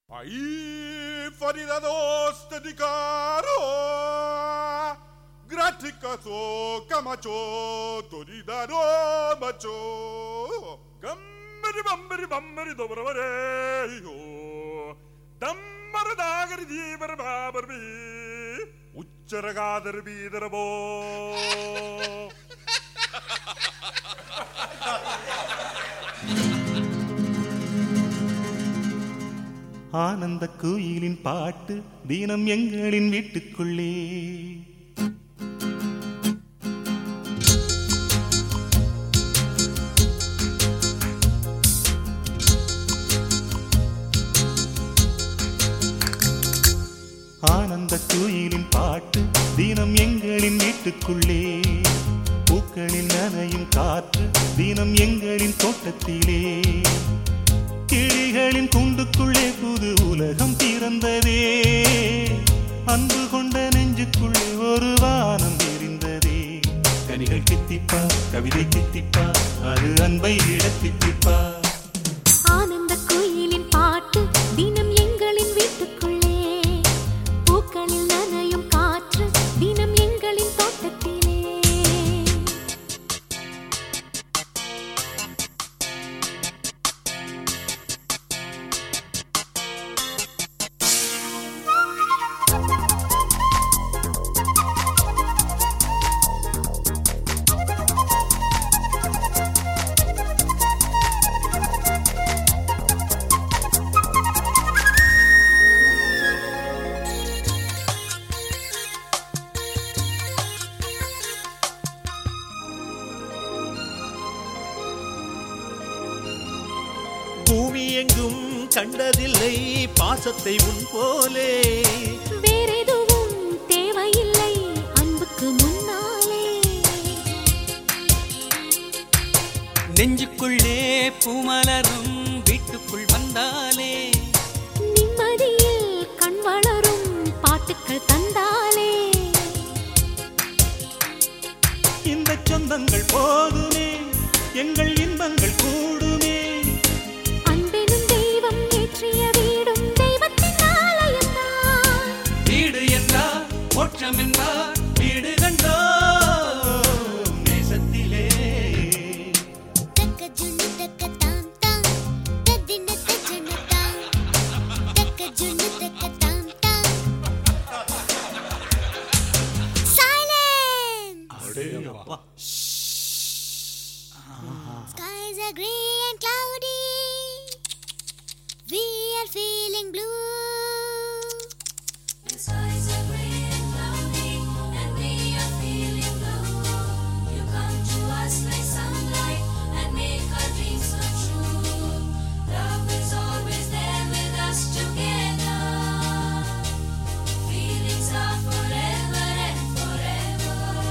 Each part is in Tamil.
Ai faridados dedicaro Graticaso camacho Toridaro macho Gambari bambari bambari dobravare Dammara jeevar babarbi ಉಚ್ಚರಗಾದರ ಬೀದರಬೋ ஆனந்த கோயிலின் பாட்டு தினம் எங்களின் வீட்டுக்குள்ளே ஆனந்த கோயிலின் பாட்டு தினம் எங்களின் வீட்டுக்குள்ளே பூக்களில் நனையும் காற்று தினம் எங்களின் தோட்டத்திலே கிளிகளின் குண்டுக்குள்ளே புது உலகம் பிறந்ததே அன்பு கொண்ட நெஞ்சுக்குள்ளே ஒரு வானம் தெரிந்ததே கனிகள் கித்திப்பா கவிதை கித்திப்பா அது அன்பை இடத்தித்திப்பா ஆனந்த குயிலின் பாட்டு தினம் எங்களின் வீட்டுக்குள்ளே பூக்களில் நனையும் காற்று தினம் எங்களின் தோட்டத்திலே பூமி எங்கும் கண்டதில்லை பாசத்தை உன் போலே வேறெதுவும் தேவையில்லை அன்புக்கு முன்னாலே நெஞ்சுக்குள்ளே பூமலரும் வீட்டுக்குள் வந்தாலே நிம்மதியில் கண் வளரும் பாட்டுக்கள் தந்தாலே இந்த சொந்தங்கள் போதுமே எங்கள் இன்பங்கள் கூடுமே அன்பெனும் தெய்வம் ஏற்றிய வீடும் தெய்வத்தின் ஆலயம்தான் வீடு என்றார் மோட்சம் என்றார் வீடு கண்டோ நேசத்திலே தக்க ஜுன்னு தக்க தாம் தாம் தத்தின தஜன தாம் தக்க ஜுன்னு தக்க தாம் தாம் Silence! Skies are grey and cloudy. We are feeling blue. The skies are grey and cloudy, and we are feeling blue. You come to us like sunlight and make our dreams come true. Love is always there with us together. Feelings are forever and forever.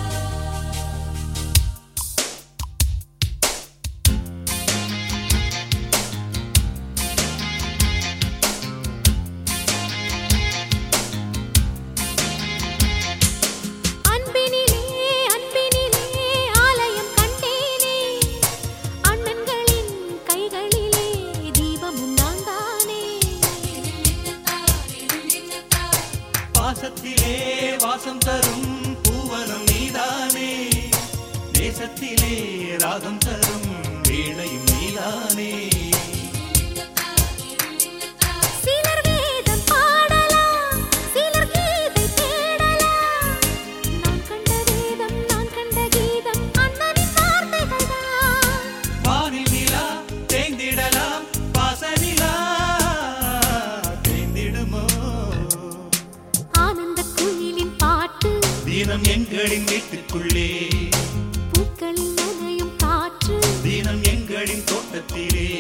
அன்பினிலே அன்பினிலே ஆலயம் கண்டேனே அண்ணன்களின் கைகளிலே தீபமும் நான் தானே பாசத்திலே வாசம் தரும் பூவனம் நீதானே தேசத்திலே ராகம் தரும் வீணையும் நீதானே சிலர் வேதம் பாடலாம் சிலர் கீதை தேடலாம் நான் கண்ட வேதம் நான் கண்ட கீதம் அண்ணனின் வார்த்தைகள் தான் வானில் நிலா தேய்ந்திடலாம் பாசனிலா தேய்ந்திடுமோ ஆனந்த குயிலின் பாட்டு தினம் எங்களின் வீட்டுக்குள்ளே பூக்களில் நனையும் காற்று தினம் எங்களின் தோட்டத்திலே